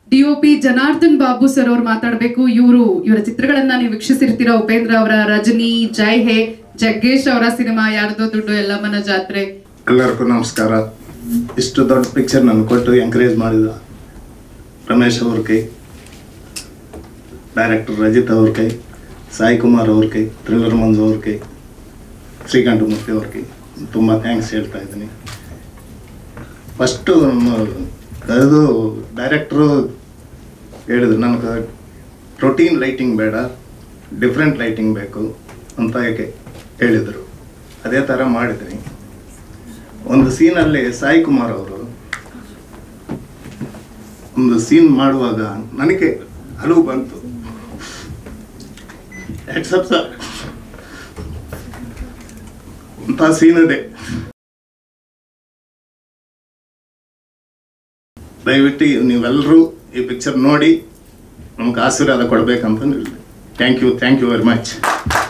DOP Janardhan Babu sir ಅವ್ರು ಮಾತಾಡಬೇಕು ಇವರು ಇವರ ಚಿತ್ರಗಳನ್ನ ನೀವು ವೀಕ್ಷಿಸಿರ್ತೀರ ಉಪೇಂದ್ರ ಅವರ ರಜನಿ ಜೈ ಹೇ ಜಗ್ಗೇಶ್ ಅವರ ಸಿನಿಮಾ ಯಾರ್ದೋ ದುಡ್ಡು ಎಲ್ಲಮ್ಮನ ಜಾತ್ರೆ ಎಲ್ಲರಿಗೂ ನಮಸ್ಕಾರ ಇಷ್ಟು ದೊಡ್ಡ ಪಿಕ್ಚರ್ ನಾನು ಕೊಟ್ಟು ಎಂಕರೇಜ್ ಮಾಡಿದ ರಮೇಶ್ ಅವ್ರ ಕೈ ಡೈರೆಕ್ಟರ್ ರಜಿತ್ ಅವ್ರ ಕೈ ಸಾಯಿ ಕುಮಾರ್ ಅವ್ರ ಕೈ ಥ್ರಿಲ್ಲರ್ ಮಂಜು ಅವ್ರ ಕೈ ಶ್ರೀಕಂಠಮೂರ್ತಿ ಅವ್ರ ಕೈ ತುಂಬ ಥ್ಯಾಂಕ್ಸ್ ಹೇಳ್ತಾ ಇದ್ದೀನಿ ಫಸ್ಟು ಅದು ಡೈರೆಕ್ಟ್ರು ಹೇಳಿದ್ರು ನನಗೆ ರೊಟೀನ್ ಲೈಟಿಂಗ್ ಬೇಡ ಡಿಫ್ರೆಂಟ್ ಲೈಟಿಂಗ್ ಬೇಕು ಅಂತ ಯಾಕೆ ಹೇಳಿದರು ಅದೇ ಥರ ಮಾಡಿದ್ದೀನಿ ಒಂದು ಸೀನಲ್ಲಿ ಸಾಯಿ ಕುಮಾರ್ ಅವರು ಒಂದು ಸೀನ್ ಮಾಡುವಾಗ ನನಗೆ ಹಲವು ಬಂತು ಹೆಡ್ಸಪ್ ಸರ್ ಅಂತ ಸೀನ್ ಇದೆ ದಯವಿಟ್ಟು ನೀವೆಲ್ಲರೂ ಈ ಪಿಕ್ಚರ್ ನೋಡಿ ನಮ್ಗೆ ಆಶೀರ್ವಾದ ಕೊಡ್ಬೇಕಂತ thank you thank you very much